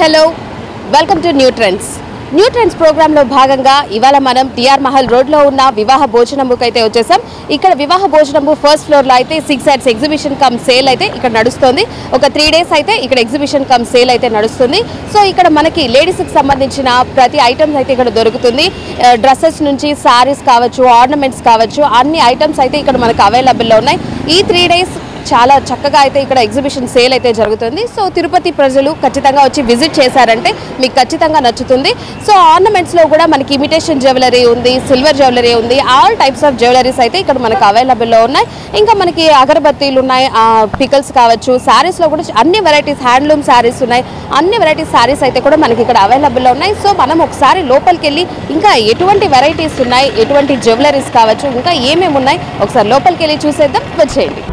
Hello welcome to new trends new trends ప్రోగ్రాంలో భాగంగా ఇవాళ మనం టిఆర్ మహల్ రోడ్లో ఉన్న వివాహ భోజనంబుకి అయితే వచ్చేసాం ఇక్కడ వివాహ భోజనంబు ఫస్ట్ ఫ్లోర్లో అయితే six yards exhibition cum sale అయితే ఇక్కడ నడుస్తుంది ఒక త్రీ డేస్ అయితే ఇక్కడ ఎగ్జిబిషన్ కమ్ సేల్ అయితే నడుస్తుంది సో ఇక్కడ మనకి లేడీస్కి సంబంధించిన ప్రతి ఐటమ్స్ అయితే ఇక్కడ దొరుకుతుంది డ్రెస్సెస్ నుంచి శారీస్ కావచ్చు ఆర్నమెంట్స్ కావచ్చు అన్ని ఐటమ్స్ అయితే ఇక్కడ మనకు అవైలబుల్లో ఉన్నాయి ఈ త్రీ డేస్ చాలా చక్కగా అయితే ఇక్కడ ఎగ్జిబిషన్ సేల్ అయితే జరుగుతుంది సో తిరుపతి ప్రజలు ఖచ్చితంగా వచ్చి విజిట్ చేశారంటే మీకు ఖచ్చితంగా నచ్చుతుంది సో ఆర్నమెంట్స్లో కూడా మనకి ఇమిటేషన్ జ్యువెలరీ ఉంది సిల్వర్ జ్యువెలరీ ఉంది ఆల్ టైప్స్ ఆఫ్ జ్యువెలరీస్ అయితే ఇక్కడ మనకు అవైలబుల్లో ఉన్నాయి ఇంకా మనకి అగరబత్తీలు ఉన్నాయి పికల్స్ కావచ్చు శారీస్లో కూడా అన్ని వెరైటీస్ హ్యాండ్లూమ్ శారీస్ ఉన్నాయి అన్ని వెరైటీస్ శారీస్ అయితే కూడా మనకి ఇక్కడ అవైలబుల్లో ఉన్నాయి సో మనం ఒకసారి లోపలికి వెళ్ళి ఇంకా ఎటువంటి వెరైటీస్ ఉన్నాయి ఎటువంటి జ్యువెలరీస్ కావచ్చు ఇంకా ఏమేమి ఉన్నాయి ఒకసారి లోపలికి వెళ్ళి చూసేద్దాం వచ్చేయండి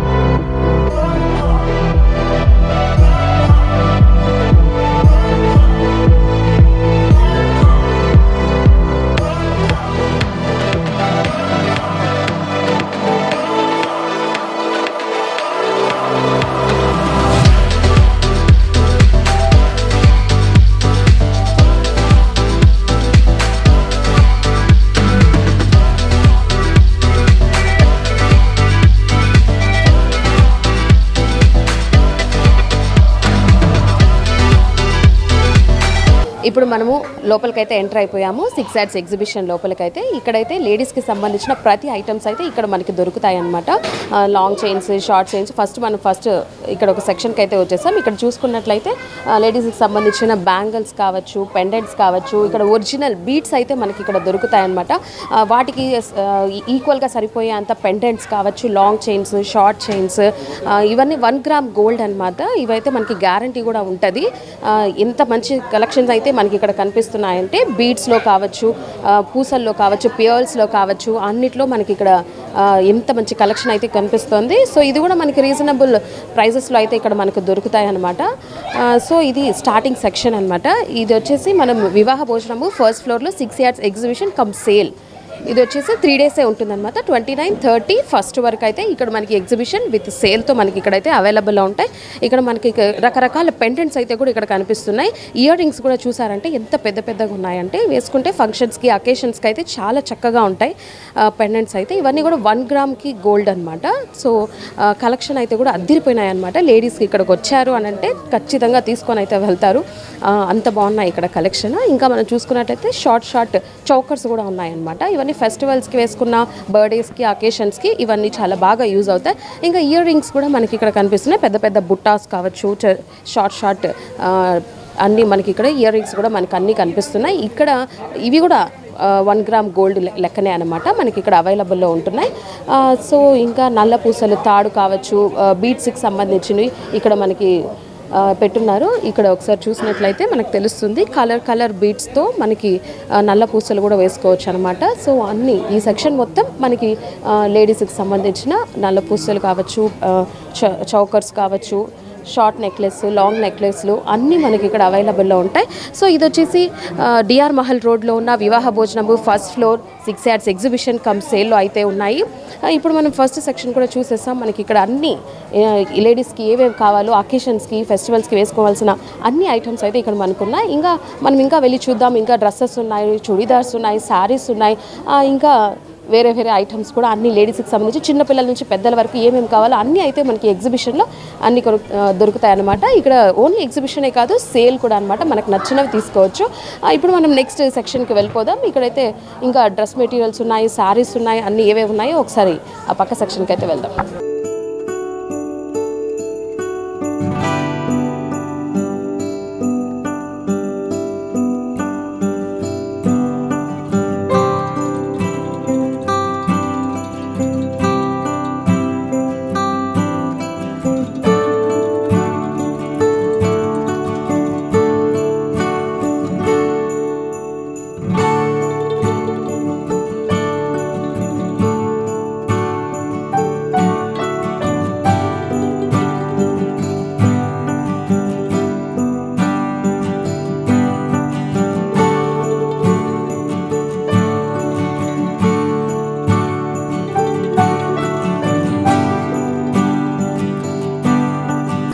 ఇప్పుడు మనము లోపలికైతే ఎంటర్ అయిపోయాము సిక్స్ యాడ్స్ ఎగ్జిబిషన్ లోపలికైతే ఇక్కడైతే లేడీస్కి సంబంధించిన ప్రతి ఐటమ్స్ అయితే ఇక్కడ మనకి దొరుకుతాయి అనమాట long chains short chains first మనం ఫస్ట్ ఇక్కడ ఒక సెక్షన్కి అయితే వచ్చేసాం ఇక్కడ చూసుకున్నట్లయితే లేడీస్కి సంబంధించిన బ్యాంగిల్స్ కావచ్చు పెండెంట్స్ కావచ్చు ఇక్కడ ఒరిజినల్ బీట్స్ అయితే మనకి ఇక్కడ దొరుకుతాయి అనమాట వాటికి ఈక్వల్గా సరిపోయే అంత పెండెంట్స్ కావచ్చు లాంగ్ చైన్స్ షార్ట్ చైన్స్ ఇవన్నీ వన్ గ్రామ్ గోల్డ్ అనమాట ఇవైతే మనకి గ్యారంటీ కూడా ఉంటుంది ఎంత మంచి కలెక్షన్స్ అయితే మనకి ఇక్కడ కనిపిస్తున్నాయంటే బీడ్స్లో కావచ్చు ఆ, పూసల్లో కావచ్చు పియర్స్లో కావచ్చు అన్నిట్లో మనకి ఇక్కడ ఆ, ఎంత మంచి కలెక్షన్ అయితే కనిపిస్తుంది సో ఇది కూడా మనకి రీజనబుల్ ప్రైజెస్లో అయితే ఇక్కడ మనకు దొరుకుతాయి అనమాట సో ఇది స్టార్టింగ్ సెక్షన్ అనమాట ఇది వచ్చేసి మనం వివాహ భోజనము ఫస్ట్ ఫ్లోర్లో six years exhibition cum sale ఇది వచ్చేసి త్రీ డేసే ఉంటుందన్నమాట ట్వంటీ నైన్ థర్టీ ఫస్ట్ వరకు అయితే ఇక్కడ మనకి ఎగ్జిబిషన్ విత్ సేల్తో మనకి ఇక్కడైతే అవైలబుల్లో ఉంటాయి ఇక్కడ మనకి ఇక రకరకాల పెండెంట్స్ అయితే కూడా ఇక్కడ కనిపిస్తున్నాయి ఇయర్ రింగ్స్ కూడా చూసారంటే ఎంత పెద్ద పెద్దగా ఉన్నాయంటే వేసుకుంటే ఫంక్షన్స్కి అకేషన్స్కి అయితే చాలా చక్కగా ఉంటాయి పెండెంట్స్ అయితే ఇవన్నీ కూడా వన్ గ్రామ్కి గోల్డ్ అనమాట సో కలెక్షన్ అయితే కూడా అద్దరిపోయినాయి అనమాట లేడీస్కి ఇక్కడికి వచ్చారు అని అంటే ఖచ్చితంగా తీసుకొని అయితే వెళ్తారు ఆ, అంత బాగున్నాయి ఇక్కడ కలెక్షన్ ఇంకా మనం చూసుకున్నట్లయితే షార్ట్ షార్ట్ చౌకర్స్ కూడా ఉన్నాయన్నమాట ఇవన్నీ ఫెస్టివల్స్కి వేసుకున్న బర్త్డేస్కి అకేషన్స్కి ఇవన్నీ చాలా బాగా యూజ్ అవుతాయి ఇంకా ఇయర్ రింగ్స్ కూడా మనకి ఇక్కడ కనిపిస్తున్నాయి పెద్ద పెద్ద బుట్టాస్ కావచ్చు చ- షార్ట్ షార్ట్ ఆ, అన్నీ మనకి ఇక్కడ ఇయర్ రింగ్స్ కూడా మనకి అన్నీ కనిపిస్తున్నాయి ఇక్కడ ఇవి కూడా వన్ గ్రామ్ గోల్డ్ లె- లెక్కనే అనమాట మనకి ఇక్కడ అవైలబుల్లో ఉంటున్నాయి ఆ, సో ఇంకా నల్ల పూసలు తాడు కావచ్చు బీట్స్కి సంబంధించినవి ఇక్కడ మనకి ఆ, పెట్టున్నారు ఇక్కడ ఒకసారి చూసినట్లయితే మనకు తెలుస్తుంది కలర్ కలర్ బీట్స్తో మనకి ఆ, నల్ల పూసలు కూడా వేసుకోవచ్చు అనమాట సో అన్ని ఈ సెక్షన్ మొత్తం మనకి లేడీస్కి సంబంధించిన నల్ల పూసలు కావచ్చు ఆ, చ- చౌకర్స్ కావచ్చు షార్ట్ నెక్లెస్ లాంగ్ నెక్లెస్లు అన్నీ మనకి ఇక్కడ అవైలబుల్లో ఉంటాయి సో ఇది వచ్చేసి డిఆర్ మహల్ రోడ్లో ఉన్న Vivaha Bhojanamu first floor six yards exhibition cum సేల్లో అయితే ఉన్నాయి ఆ, ఇప్పుడు మనం ఫస్ట్ సెక్షన్ కూడా చూసేస్తాం మనకి ఇక్కడ అన్ని లేడీస్కి ఏవేవి కావాలో అకేషన్స్కి ఫెస్టివల్స్కి వేసుకోవాల్సిన అన్ని ఐటమ్స్ అయితే ఇక్కడ మనకు ఉన్నాయి ఇంకా మనం ఇంకా వెళ్ళి చూద్దాం ఇంకా డ్రెస్సెస్ ఉన్నాయి చుడీదార్స్ ఉన్నాయి శారీస్ ఉన్నాయి ఆ, ఇంకా వేరే వేరే ఐటమ్స్ కూడా అన్ని లేడీస్కి సంబంధించి చిన్నపిల్లల నుంచి పెద్దల వరకు ఏమేమి కావాలో అన్నీ అయితే మనకి ఎగ్జిబిషన్లో అన్ని కొను దొరుకుతాయి అనమాట ఇక్కడ ఓన్లీ ఎగ్జిబిషనే కాదు సేల్ కూడా అనమాట మనకు నచ్చినవి తీసుకోవచ్చు ఆ, ఇప్పుడు మనం నెక్స్ట్ సెక్షన్కి వెళ్ళిపోదాం ఇక్కడైతే ఇంకా డ్రెస్ మెటీరియల్స్ ఉన్నాయి శారీస్ ఉన్నాయి అన్ని ఏవేవి ఉన్నాయో ఒకసారి ఆ పక్క సెక్షన్కి అయితే వెళ్దాం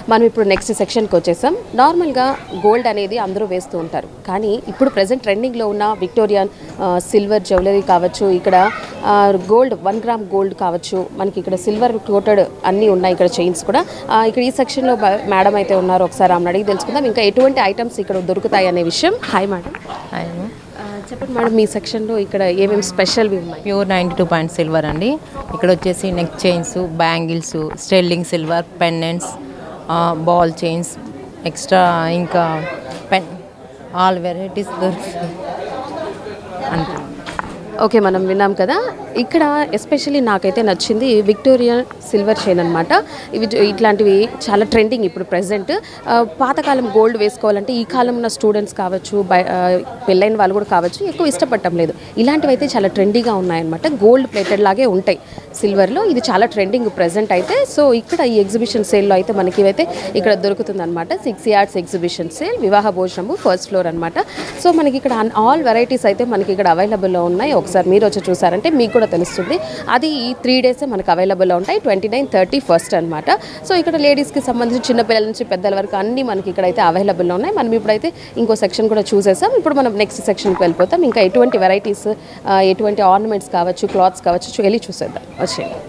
మనం ఇప్పుడు నెక్స్ట్ సెక్షన్కి వచ్చేసాం నార్మల్గా గోల్డ్ అనేది అందరూ వేస్తూ ఉంటారు కానీ ఇప్పుడు ప్రజెంట్ ట్రెండింగ్లో ఉన్న విక్టోరియన్ సిల్వర్ జ్యువెలరీ కావచ్చు ఇక్కడ గోల్డ్ వన్ గ్రామ్ గోల్డ్ కావచ్చు మనకి ఇక్కడ సిల్వర్ కోటెడ్ అన్నీ ఉన్నాయి ఇక్కడ చైన్స్ కూడా ఆ, ఇక్కడ ఈ సెక్షన్లో మేడం అయితే ఉన్నారు ఒకసారి ఆమెను అడిగి తెలుసుకుందాం ఇంకా ఎటువంటి ఐటమ్స్ ఇక్కడ దొరుకుతాయి అనే విషయం హాయ్ మేడం ఆయన చెప్పండి మేడం మీ సెక్షన్లో ఇక్కడ ఏమేమి స్పెషల్వి ఉన్నాయి pure ninety two point silver అండి ఇక్కడ వచ్చేసి neck chains bangles sterling silver pendants ball chains extra ఇంకా పెన్ ఆల్ వెరైటీస్ దొరుకుతాయి అంతే ఓకే మనం విన్నాం కదా ఇక్కడ ఎస్పెషల్లీ నాకైతే నచ్చింది విక్టోరియన్ సిల్వర్ చైన్ అనమాట ఇవి జ- ఇట్లాంటివి చాలా ట్రెండింగ్ ఇప్పుడు ప్రజెంట్ పాతకాలం గోల్డ్ వేసుకోవాలంటే ఈ కాలం ఉన్న స్టూడెంట్స్ కావచ్చు బై ఆ, పెళ్ళైన వాళ్ళు కూడా కావచ్చు ఎక్కువ ఇష్టపడటం లేదు ఇలాంటివి అయితే చాలా ట్రెండీగా ఉన్నాయన్నమాట గోల్డ్ ప్లేటెడ్ లాగే ఉంటాయి సిల్వర్లో ఇది చాలా ట్రెండింగ్ ప్రజెంట్ అయితే సో ఇక్కడ ఈ ఎగ్జిబిషన్ సేల్లో అయితే మనకి ఇవైతే ఇక్కడ దొరుకుతుంది అనమాట సిక్స్ యార్డ్స్ ఎగ్జిబిషన్ సేల్ వివాహ భోజనము ఫస్ట్ ఫ్లోర్ అనమాట సో మనకి ఇక్కడ ఆల్ వెరైటీస్ అయితే మనకి ఇక్కడ అవైలబుల్లో ఉన్నాయి ఒకసారి మీరు వచ్చి చూసారంటే మీకు కూడా తెలుస్తుంది అది ఈ త్రీ డేస్ మనకు అవైలబుల్లో ఉంటాయి ట్వంటీ నైన్ థర్టీ ఫస్ట్ అనమాట సో ఇక్కడ లేడీస్కి సంబంధించి చిన్నపిల్లల నుంచి పెద్దల వరకు అన్నీ మనకి ఇక్కడైతే అవైలబుల్లో ఉన్నాయి మనం ఇప్పుడైతే ఇంకో సెక్షన్ కూడా చూసేసాం ఇప్పుడు మనం నెక్స్ట్ సెక్షన్కి వెళ్ళిపోతాం ఇంకా ఎటువంటి వెరైటీస్ ఎటువంటి ఆర్నమెంట్స్ కావచ్చు క్లాత్స్ కావచ్చు చూ- వెళ్ళి చూసేద్దాం వచ్చేయండి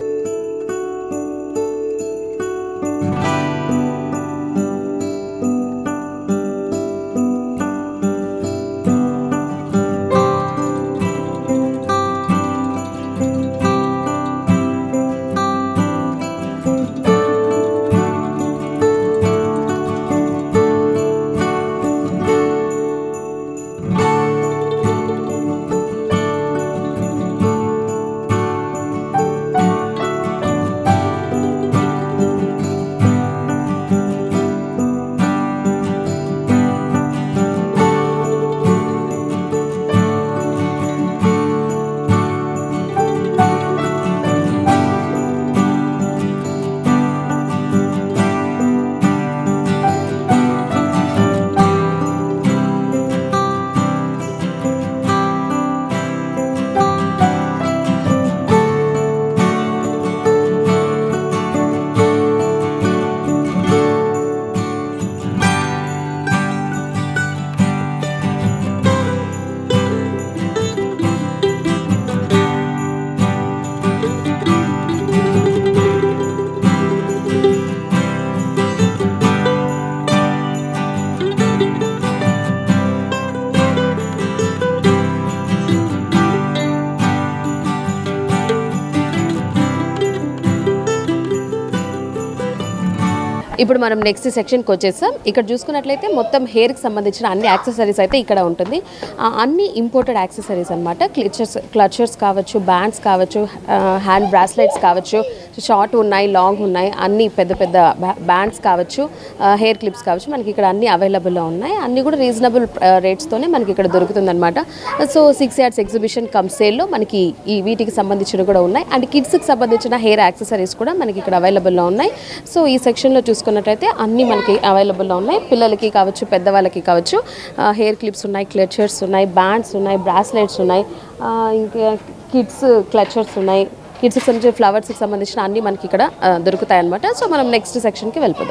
ఇప్పుడు మనం నెక్స్ట్ సెక్షన్కి వచ్చేసాం ఇక్కడ చూసుకున్నట్లయితే మొత్తం హెయిర్కి సంబంధించిన అన్ని యాక్సెసరీస్ అయితే ఇక్కడ ఉంటుంది ఆ, అన్ని ఇంపోర్టెడ్ యాక్సెసరీస్ అనమాట క్లిచర్స్ క్లచర్స్ కావచ్చు బ్యాండ్స్ కావచ్చు హ్యాండ్ బ్రాస్లెట్స్ కావచ్చు షార్ట్ ఉన్నాయి లాంగ్ ఉన్నాయి అన్ని పెద్ద పెద్ద బ్యాండ్స్ కావచ్చు హెయిర్ క్లిప్స్ కావచ్చు మనకి ఇక్కడ అన్ని అవైలబుల్లో ఉన్నాయి అన్ని కూడా రీజనబుల్ రేట్స్తోనే మనకి ఇక్కడ దొరుకుతుంది అనమాట so six yards exhibition cum సేల్లో మనకి ఈ వీటికి సంబంధించినవి కూడా ఉన్నాయి అండ్ కిడ్స్కి సంబంధించిన హెయిర్ యాక్సెసరీస్ కూడా మనకి ఇక్కడ అవైలబుల్లో ఉన్నాయి సో ఈ సెక్షన్లో చూసుకున్నట్టయితే అన్నీ మనకి అవైలబుల్లో ఉన్నాయి పిల్లలకి కావచ్చు పెద్దవాళ్ళకి కావచ్చు హెయిర్ క్లిప్స్ ఉన్నాయి క్లచర్స్ ఉన్నాయి బ్యాండ్స్ ఉన్నాయి బ్రాస్లెట్స్ ఉన్నాయి ఆ, ఇంకా కిడ్స్ క్లచర్స్ ఉన్నాయి కిడ్స్కి సంబంధించిన ఫ్లవర్స్కి సంబంధించిన అన్నీ మనకి ఇక్కడ ఆ, దొరుకుతాయి అనమాట సో మనం నెక్స్ట్ సెక్షన్కి వెళ్ళిపోదాం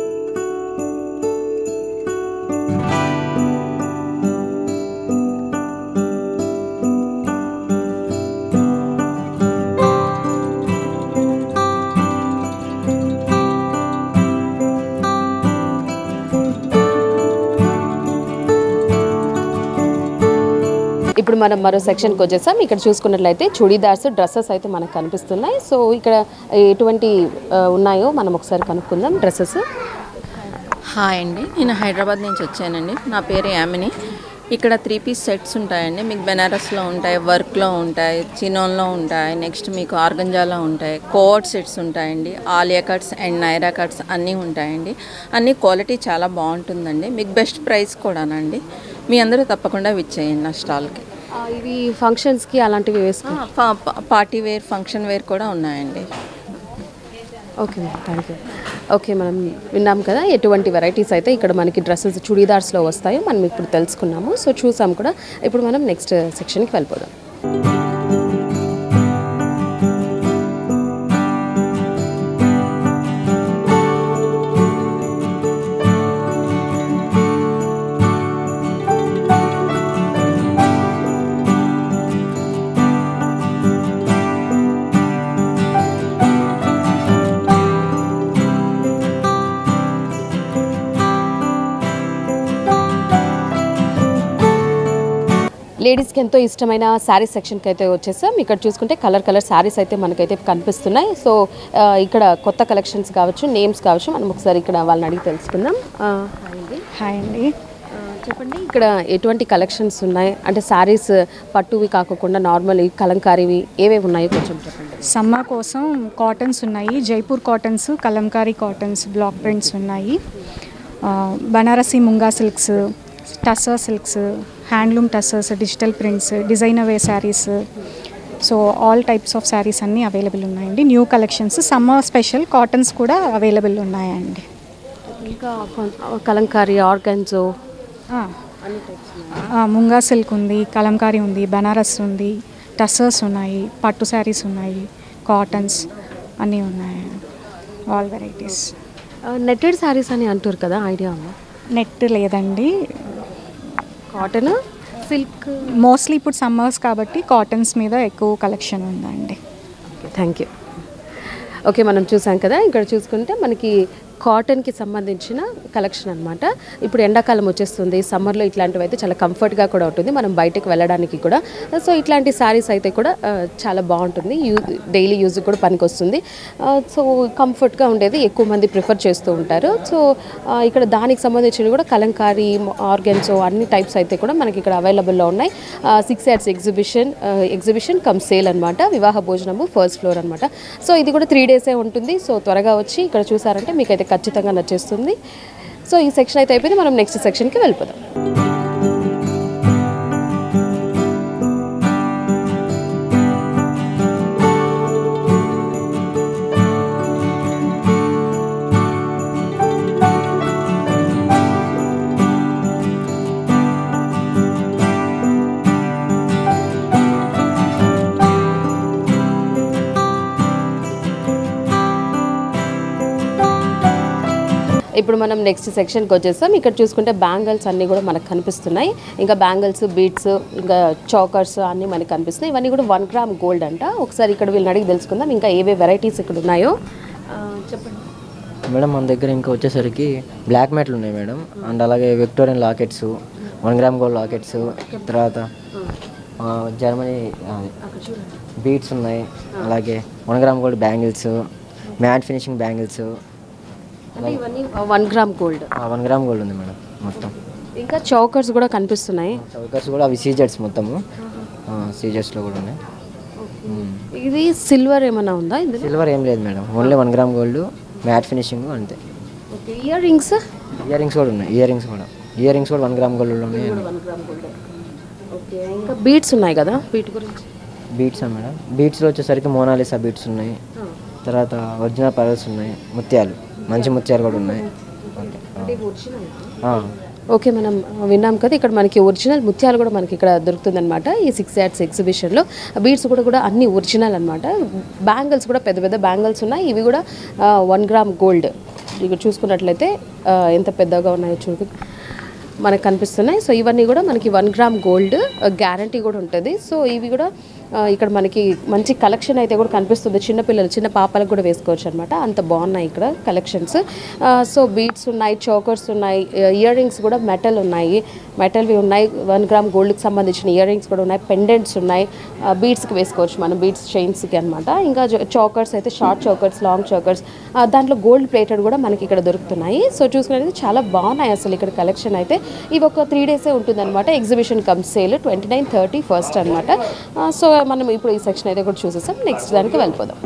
ఇప్పుడు మనం మరో సెక్షన్కి వచ్చేసాం ఇక్కడ చూసుకున్నట్లయితే చుడీదార్స్ డ్రెస్సెస్ అయితే మనకు కనిపిస్తున్నాయి సో ఇక్కడ ఎటువంటి ఆ, ఉన్నాయో మనం ఒకసారి కనుక్కుందాం డ్రెస్సెస్ హాయ్ అండి నేను హైదరాబాద్ నుంచి వచ్చానండి నా పేరు యామిని ఇక్కడ త్రీ పీస్ సెట్స్ ఉంటాయండి మీకు బెనారస్లో ఉంటాయి వర్క్లో ఉంటాయి చినోన్లో ఉంటాయి నెక్స్ట్ మీకు ఆర్గంజాలో ఉంటాయి కోట్ సెట్స్ ఉంటాయండి Alia cuts and Naira cuts అన్నీ ఉంటాయండి అన్ని క్వాలిటీ చాలా బాగుంటుందండి మీకు బెస్ట్ ప్రైస్ కూడానండి మీ అందరూ తప్పకుండా విచ్చేయండి నా స్టాల్కి ఇవి ఫంక్షన్స్కి అలాంటివి వేసుకో పార్టీ వేర్ ఫంక్షన్ వేర్ కూడా ఉన్నాయండి okay ma'am thank you okay మనం విన్నాం కదా ఎటువంటి వెరైటీస్ అయితే ఇక్కడ మనకి డ్రెస్సెస్ చుడీదార్స్లో వస్తాయో మనం ఇప్పుడు తెలుసుకున్నాము సో చూసాం కూడా ఇప్పుడు మనం నెక్స్ట్ సెక్షన్కి వెళ్ళిపోదాం లేడీస్కి ఎంతో ఇష్టమైన శారీస్ సెక్షన్కి అయితే వచ్చేసాం ఇక్కడ చూసుకుంటే కలర్ కలర్ శారీస్ అయితే మనకైతే కనిపిస్తున్నాయి సో ఆ, ఇక్కడ కొత్త కలెక్షన్స్ కావచ్చు నేమ్స్ కావచ్చు మనం ఒకసారి ఇక్కడ వాళ్ళని అడిగి తెలుసుకుందాం ఆ, హాయ్ అండి. హాయ్ అండి ఆ, చెప్పండి ఇక్కడ ఎటువంటి కలెక్షన్స్ ఉన్నాయి అంటే శారీస్ పట్టువి కాకుండా నార్మల్ కలంకారీవి ఏవేవి ఉన్నాయో కొంచెం చెప్పండి సమ్మర్ కోసం కాటన్స్ ఉన్నాయి Jaipur cottons kalamkari cottons block prints ఉన్నాయి ఆ, Banarasi munga silks tussar silks handloom tussars digital prints designer wear sarees so all types of sarees అన్నీ అవైలబుల్ ఉన్నాయండి new collections summer special cottons కూడా అవైలబుల్ ఉన్నాయండి ఇంకా కొన్- కలంకారీ ఆర్గన్జో ఆ, ఆ, ముంగా సిల్క్ ఉంది కలంకారీ ఉంది బనారస్ ఉంది టస్సర్స్ ఉన్నాయి పట్టు శారీస్ ఉన్నాయి కాటన్స్ అన్నీ ఉన్నాయి ఆల్ వెరైటీస్ నెట్టెడ్ శారీస్ అని అంటారు కదా ఐడియా ఉందా నెట్ లేదండి కాటన్ సిల్క్ మోస్ట్లీ ఇప్పుడు సమ్మర్స్ కాబట్టి కాటన్స్ మీద ఎక్కువ కలెక్షన్ ఉందండి థ్యాంక్ యూ ఓకే మనం చూసాం కదా ఇక్కడ చూసుకుంటే మనకి కాటన్కి సంబంధించిన కలెక్షన్ అనమాట ఇప్పుడు ఎండాకాలం వచ్చేస్తుంది సమ్మర్లో ఇట్లాంటివి అయితే చాలా కంఫర్ట్గా కూడా ఉంటుంది మనం బయటకు వెళ్ళడానికి కూడా సో ఇట్లాంటి శారీస్ అయితే కూడా ఆ, చాలా బాగుంటుంది యూ డైలీ యూజ్ కూడా పనికొస్తుంది ఆ, సో కంఫర్ట్గా ఉండేది ఎక్కువ మంది ప్రిఫర్ చేస్తూ ఉంటారు సో ఆ, ఇక్కడ దానికి సంబంధించిన కూడా కలంకారీ ఆర్గన్సో అన్ని టైప్స్ అయితే కూడా మనకి ఇక్కడ అవైలబుల్లో ఉన్నాయి six yards exhibition exhibition cum sale అనమాట వివాహ భోజనము ఫస్ట్ ఫ్లోర్ అనమాట సో ఇది కూడా త్రీ డేసే ఉంటుంది సో త్వరగా వచ్చి ఇక్కడ చూసారంటే మీకు అయితే ఖచ్చితంగా నచ్చేస్తుంది సో ఈ సెక్షన్ అయితే అయిపోయింది మనం నెక్స్ట్ సెక్షన్కి వెళ్ళిపోదాం ఇప్పుడు మనం నెక్స్ట్ సెక్షన్కి వచ్చేస్తాం ఇక్కడ చూసుకుంటే బ్యాంగిల్స్ అన్నీ కూడా మనకు కనిపిస్తున్నాయి ఇంకా బ్యాంగిల్స్ బీట్స్ ఇంకా చౌకర్స్ అన్నీ మనకి కనిపిస్తున్నాయి ఇవన్నీ కూడా వన్ గ్రామ్ గోల్డ్ అంట ఒకసారి ఇక్కడ వీళ్ళని అడిగి తెలుసుకుందాం ఇంకా ఏవే వెరైటీస్ ఇక్కడ ఉన్నాయో ఆ, చెప్పండి మేడం మన దగ్గర ఇంకా వచ్చేసరికి బ్లాక్ మ్యాట్లు ఉన్నాయి మేడం అండ్ అలాగే Victorian lockets one gram gold lockets తర్వాత ఆ, జర్మనీ బీట్స్ ఉన్నాయి అలాగే one gram gold bangles matte finishing bangles అంటే ఇవన్నీ one gram gold one gram gold ఉంది మేడం మొత్తం ఇంకా చౌకర్స్ కూడా కనిపిస్తున్నాయి చౌకర్స్ కూడా అవి సీజెట్స్ మొత్తము సీజెట్స్లో కూడా ఉన్నాయి ఇది సిల్వర్ ఏమైనా ఉందా ఇందులో సిల్వర్ ఏం లేదు madam only one gram gold matte finishing అంతే okay earrings earrings కూడా ఉన్నాయి ఇయర్ రింగ్స్ కూడా ఇయర్ రింగ్స్ కూడా వన్ గ్రామ్ గోల్డ్ ఉన్నాయి వన్ గ్రామ్ గోల్డ్ ఓకే ఇంకా బీట్స్ ఉన్నాయి కదా బీట్ గురించి బీట్సా మేడం బీట్స్లో వచ్చేసరికి మోనాలిసా బీట్స్ ఉన్నాయి తర్వాత ఒరిజినల్ పరల్స్ ఉన్నాయి ముత్యాలు మంచి ముత్యాలు కూడా ఉన్నాయి ఓకే ఆ. ఓకే మనం విన్నాం కదా ఇక్కడ మనకి ఒరిజినల్ ముత్యాలు కూడా మనకి ఇక్కడ దొరుకుతుందన్నమాట ఈ సిక్స్ యాడ్స్ ఎగ్జిబిషన్లో బీడ్స్ కూడా కూడా అన్ని ఒరిజినల్ అనమాట బ్యాంగిల్స్ కూడా పెద్ద పెద్ద బ్యాంగిల్స్ ఉన్నాయి ఇవి కూడా వన్ గ్రామ్ గోల్డ్ ఇక్కడ చూసుకున్నట్లయితే ఆ, ఎంత పెద్దగా ఉన్నాయో చూడు మనకు కనిపిస్తున్నాయి సో ఇవన్నీ కూడా మనకి వన్ గ్రామ్ గోల్డ్ గ్యారంటీ కూడా ఉంటుంది సో ఇవి కూడా ఆ, ఇక్కడ మనకి మంచి కలెక్షన్ అయితే కూడా కనిపిస్తుంది చిన్నపిల్లలు చిన్న పాపలకు కూడా వేసుకోవచ్చు అనమాట అంత బాగున్నాయి ఇక్కడ కలెక్షన్స్ సో బీడ్స్ ఉన్నాయి చోకర్స్ ఉన్నాయి ఇయర్ రింగ్స్ కూడా మెటల్ ఉన్నాయి మెటల్వి ఉన్నాయి వన్ గ్రామ్ గోల్డ్కి సంబంధించిన ఇయర్ రింగ్స్ కూడా ఉన్నాయి పెండెంట్స్ ఉన్నాయి బీడ్స్కి వేసుకోవచ్చు మనం బీడ్స్ చైన్స్కి అనమాట ఇంకా చోకర్స్ అయితే షార్ట్ చోకర్స్ లాంగ్ చోకర్స్ దాంట్లో గోల్డ్ ప్లేటెడ్ కూడా మనకి ఇక్కడ దొరుకుతున్నాయి సో చూసుకునేది చాలా బాగున్నాయి అసలు ఇక్కడ కలెక్షన్ అయితే ఇవి ఒక త్రీ డేసే ఉంటుంది అనమాట exhibition cum sale twenty nine thirty first అనమాట సో మనం ఇప్పుడు ఈ సెక్షన్ అయితే కూడా చూసేసాం నెక్స్ట్ దానికి వెళ్ళిపోదాం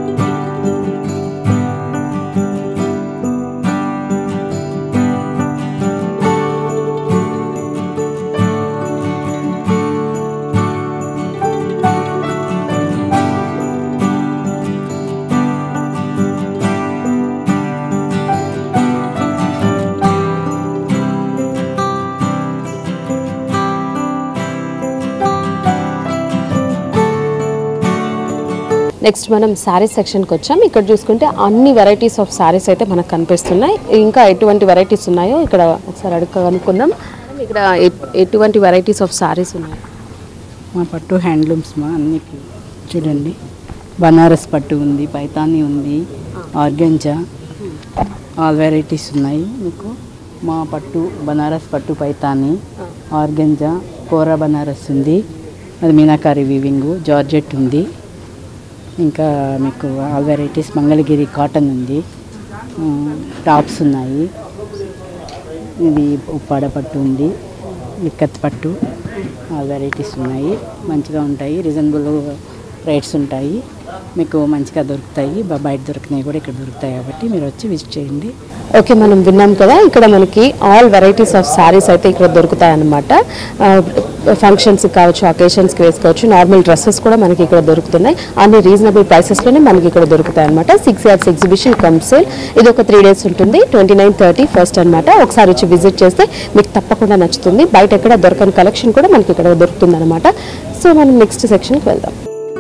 నెక్స్ట్ మనం శారీస్ సెక్షన్కి వచ్చాం ఇక్కడ చూసుకుంటే అన్ని వెరైటీస్ ఆఫ్ శారీస్ అయితే మనకు కనిపిస్తున్నాయి ఇంకా ఎటువంటి వెరైటీస్ ఉన్నాయో ఇక్కడ ఒకసారి అడుగు కనుక్కుందాం ఇక్కడ ఎట్- ఎటువంటి వెరైటీస్ ఆఫ్ శారీస్ ఉన్నాయి మా పట్టు హ్యాండ్లూమ్స్ మా అన్నికి చూడండి బనారస్ పట్టు ఉంది పైతాని ఉంది ఆర్గంజా ఆల్ వెరైటీస్ ఉన్నాయి మీకు మా పట్టు బనారస్ పట్టు పైతాని ఆర్గంజా కోరా బనారస్ ఉంది అది మీనాకారి వీవింగ్ జార్జెట్ ఉంది ఇంకా మీకు ఆల్ వెరైటీస్ మంగళగిరి కాటన్ ఉంది ఆ, టాప్స్ ఉన్నాయి ఇది ఉప్పాడ పట్టు ఉంది లిక్కత్ పట్టు ఆల్ వెరైటీస్ ఉన్నాయి మంచిగా ఉంటాయి రీజనబుల్ రేట్స్ ఉంటాయి మీకు మంచిగా దొరుకుతాయి బ- బయట దొరికినవి కూడా ఇక్కడ దొరుకుతాయి కాబట్టి మీరు వచ్చి విజిట్ చేయండి ఓకే మనం విన్నాం కదా ఇక్కడ మనకి ఆల్ వెరైటీస్ ఆఫ్ శారీస్ అయితే ఇక్కడ దొరుకుతాయి అన్నమాట ఫంక్షన్స్ కావచ్చు అకేషన్స్కి వేసుకోవచ్చు నార్మల్ డ్రెస్సెస్ కూడా మనకి ఇక్కడ దొరుకుతున్నాయి అన్ని రీజనబుల్ ప్రైసెస్లోనే మనకి ఇక్కడ దొరుకుతాయి అనమాట six years exhibition cum sale ఇది ఒక త్రీ డేస్ ఉంటుంది ట్వంటీ నైన్ థర్టీ ఫస్ట్ అనమాట ఒకసారి వచ్చి విజిట్ చేస్తే మీకు తప్పకుండా నచ్చుతుంది బయట ఎక్కడ దొరకని కలెక్షన్ కూడా మనకి ఇక్కడ దొరుకుతుంది అనమాట సో మనం నెక్స్ట్ సెక్షన్కి వెళ్దాం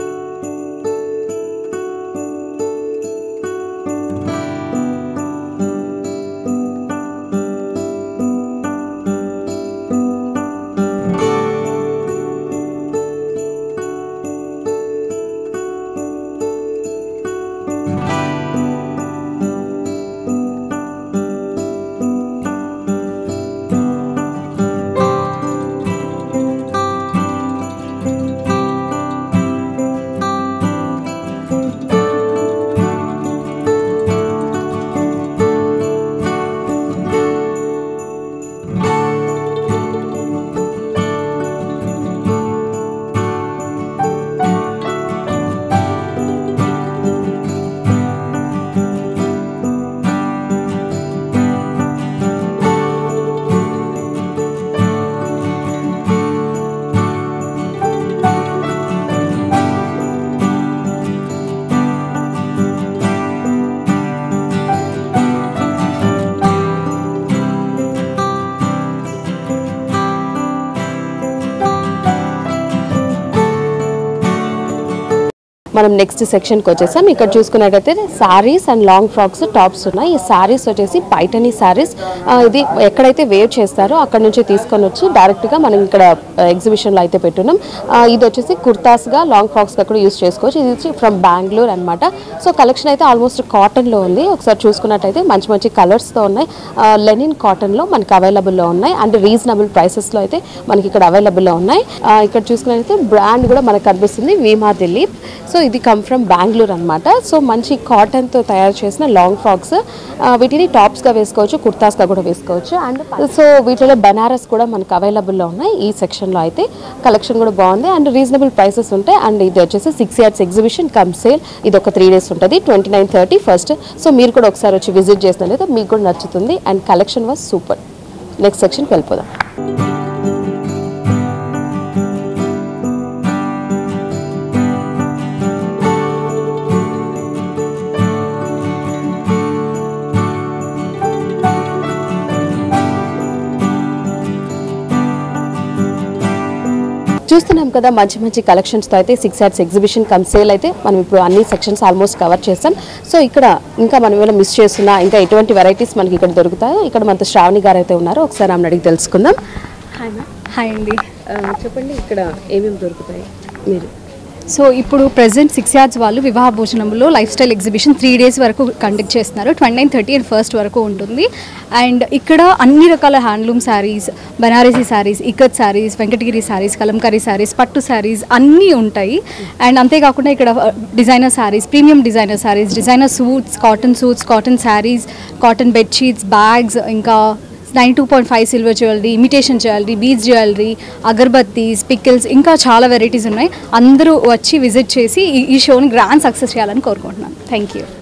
మనం నెక్స్ట్ సెక్షన్కి వచ్చేసాం ఇక్కడ చూసుకున్నట్టయితే sarees and long frocks tops ఉన్నాయి ఈ సారీస్ వచ్చేసి పైటనీ సారీస్ ఇది ఎక్కడైతే వేవ్ చేస్తారో అక్కడ నుంచి తీసుకొని వచ్చి డైరెక్ట్గా మనం ఇక్కడ ఎగ్జిబిషన్లో అయితే పెట్టున్నాం ఆ, ఇది వచ్చేసి కుర్తాస్గా లాంగ్ ఫ్రాక్స్గా కూడా యూస్ చేసుకోవచ్చు ఇది వచ్చి ఫ్రమ్ బెంగళూరు అనమాట సో కలెక్షన్ అయితే ఆల్మోస్ట్ కాటన్లో ఉంది ఒకసారి చూసుకున్నట్టయితే మంచి మంచి కలర్స్తో ఉన్నాయి లెనిన్ కాటన్లో మనకి అవైలబుల్లో ఉన్నాయి అండ్ రీజనబుల్ ప్రైసెస్లో అయితే మనకి ఇక్కడ అవైలబుల్లో ఉన్నాయి ఆ, ఇక్కడ చూసుకున్నట్టయితే బ్రాండ్ కూడా మనకు కనిపిస్తుంది వీమా దిలీప్ సో ఇది కమ్ ఫ్రమ్ బెంగళూరు అనమాట సో మంచి కాటన్తో తయారు చేసిన లాంగ్ ఫ్రాక్స్ వీటిని టాప్స్గా వేసుకోవచ్చు కుర్తాస్గా కూడా వేసుకోవచ్చు అండ్ సో వీటిలో బనారస్ కూడా మనకు అవైలబుల్లో ఉన్నాయి ఈ సెక్షన్లో అయితే కలెక్షన్ కూడా బాగుంది అండ్ రీజనబుల్ ప్రైసెస్ ఉంటాయి అండ్ ఇది వచ్చేసి six years exhibition cum sale ఇది ఒక త్రీ డేస్ ఉంటుంది twenty nine thirty first so మీరు కూడా ఒకసారి వచ్చి విజిట్ చేసినట్లయితే మీకు కూడా నచ్చుతుంది and collection was super next సెక్షన్కి వెళ్ళిపోదాం చూస్తున్నాం కదా మంచి మంచి కలెక్షన్స్తో అయితే six yards exhibition cum sale అయితే మనం ఇప్పుడు అన్ని సెక్షన్స్ ఆల్మోస్ట్ కవర్ చేస్తాం సో ఇక్కడ ఇంకా మనం ఏమైనా మిస్ చేస్తున్నా ఇంకా ఎటువంటి వెరైటీస్ మనకి ఇక్కడ దొరుకుతాయో ఇక్కడ మనతో శ్రావణి గారు అయితే ఉన్నారు ఒకసారి ఆమెను అడిగి తెలుసుకుందాం హాయ్ మ్యామ్ హాయ్ అండి చెప్పండి ఇక్కడ ఏమేమి దొరుకుతాయి మీరు సో ఇప్పుడు ప్రజెంట్ సిక్స్ యార్డ్స్ వాళ్ళు వివాహ భోజనంలో lifestyle exhibition three days వరకు కండక్ట్ చేస్తున్నారు twenty nine thirty and first వరకు ఉంటుంది అండ్ ఇక్కడ అన్ని రకాల handloom sarees Banarasi sarees ikat sarees Venkatagiri sarees kalamkari sarees పట్టు శారీస్ అన్నీ ఉంటాయి అండ్ అంతేకాకుండా ఇక్కడ designer sarees premium designer sarees designer suits cotton suits cotton sarees cotton bedsheets bags ఇంకా nine two point five silver jewellery imitation jewellery beach jewellery agarbattis pickles ఇంకా చాలా varieties ఉన్నాయి అందరూ వచ్చి విజిట్ చేసి ఈ- ఈ షోని గ్రాండ్ సక్సెస్ చేయాలని కోరుకుంటున్నాను థ్యాంక్ యూ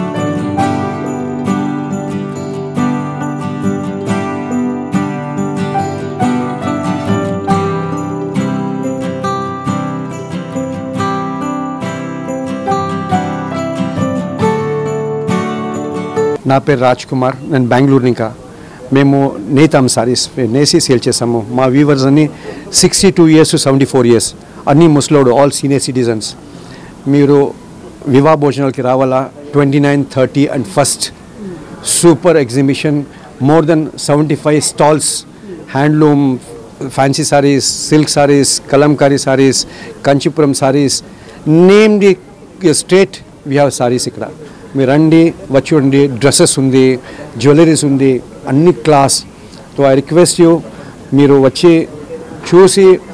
నా పేరు రాజ్ కుమార్ నేను బెంగళూరు ఇంకా మేము నేతాం సారీస్ నేసి సేల్ చేసాము మా వీవర్స్ అన్ని sixty two years seventy four years అన్ని ముసలోడు ఆల్ సీనియర్ సిటిజన్స్ మీరు వివాహ భోజనాలకి రావాలా twenty nine thirty and first super exhibition more than seventy five stalls handloom fancy sarees silk sarees kalamkari sarees Kanchipuram sarees name the state we have sarees ఇక్కడ మీరు రండి వచ్చి ఉండి డ్రెస్సెస్ ఉంది జ్యువెలరీస్ ఉంది అన్ని class so I request you మీరు వచ్చి చూసి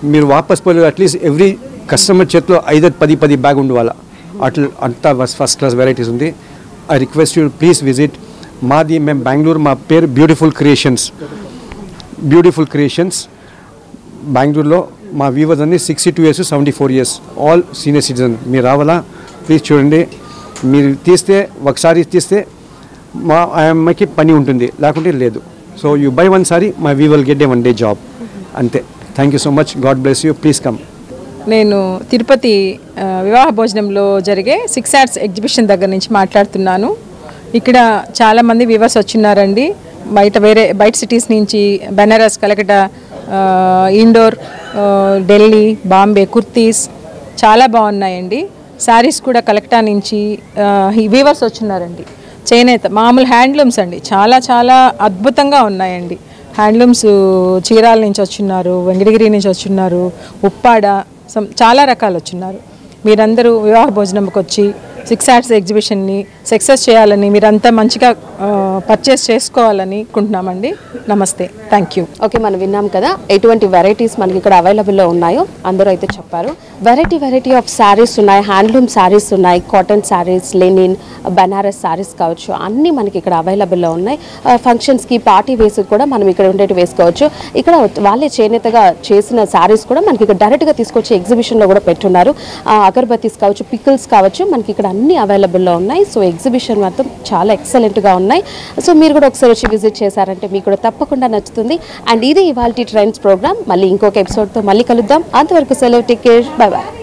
మీరు వాపస్ పోలేదు అట్లీస్ట్ ఎవ్రీ కస్టమర్ చేతిలో ఐదు పది పది బ్యాగ్ ఉండాలా అట్లా అంతా ఫస్ట్ క్లాస్ వెరైటీస్ ఉంది I request you please visit మాది మేము బెంగళూరు మా పేరు బ్యూటిఫుల్ క్రియేషన్స్ బ్యూటిఫుల్ క్రియేషన్స్ బెంగళూరులో మా వీవర్స్ అన్ని sixty two years seventy four years all senior citizen మీరు రావాలా ప్లీజ్ చూడండి మీరు తీస్తే ఒకసారి తీస్తే మా ఆ అమ్మాయికి పని ఉంటుంది లేకుంటే లేదు so you buy one sorry my we will get a one day job అంతే thank you so much God bless you please come నేను తిరుపతి ఆ, వివాహ భోజనంలో జరిగే సిక్స్ ఆర్ట్స్ ఎగ్జిబిషన్ దగ్గర నుంచి మాట్లాడుతున్నాను ఇక్కడ చాలామంది వివర్స్ వచ్చిన్నారండి బయట వేరే బయట సిటీస్ నుంచి బెనారస్ కలకట ఆ, ఇండోర్ ఆ, ఢిల్లీ బాంబే కుర్తీస్ చాలా బాగున్నాయండి శారీస్ కూడా కలెక్టా నుంచి ఆ, ఈ వీవర్స్ వచ్చిన్నారండి చేనేత మామూలు హ్యాండ్లూమ్స్ అండి చాలా చాలా అద్భుతంగా ఉన్నాయండి హ్యాండ్లూమ్స్ చీరాల నుంచి వచ్చున్నారు వెంకటగిరి నుంచి వచ్చున్నారు ఉప్పాడ some చాలా రకాలు వచ్చున్నారు మీరందరూ వివాహ భోజనంకి వచ్చి సిక్స్ ఆర్ట్స్ ఎగ్జిబిషన్ని సక్సెస్ చేయాలని మీరంతా మంచిగా పర్చేస్ చేసుకోవాలని అనుకుంటున్నామండి నమస్తే థ్యాంక్ యూ ఓకే మనం విన్నాం కదా ఎటువంటి వెరైటీస్ మనకి ఇక్కడ అవైలబుల్లో ఉన్నాయో అందరూ అయితే చెప్పారు వెరైటీ వెరైటీ ఆఫ్ శారీస్ ఉన్నాయి హ్యాండ్లూమ్ శారీస్ ఉన్నాయి cotton saris linen Banaras saris కావచ్చు అన్నీ మనకి ఇక్కడ అవైలబుల్లో ఉన్నాయి ఫంక్షన్స్కి పార్టీ వేసి కూడా మనం ఇక్కడ ఉండేటి వేసుకోవచ్చు ఇక్కడ వాళ్ళే చేనేతగా చేసిన శారీస్ కూడా మనకి ఇక్కడ డైరెక్ట్గా తీసుకొచ్చి ఎగ్జిబిషన్లో కూడా పెట్టున్నారు ఆ, అగరబత్తీస్ కావచ్చు పికిల్స్ కావచ్చు మనకి ఇక్కడ అన్ని అవైలబుల్లో ఉన్నాయి సో ఎగ్జిబిషన్ మాత్రం చాలా ఎక్సలెంట్గా ఉన్నాయి సో మీరు కూడా ఒకసారి వచ్చి విజిట్ చేశారంటే మీకు కూడా తప్పకుండా నచ్చుతుంది అండ్ ఇది ఇవాళ ట్రెండ్స్ ప్రోగ్రామ్ మళ్ళీ ఇంకొక ఎపిసోడ్తో మళ్ళీ కలుద్దాం అంతవరకు సెలవు టేక్ కేర్ బై బాయ్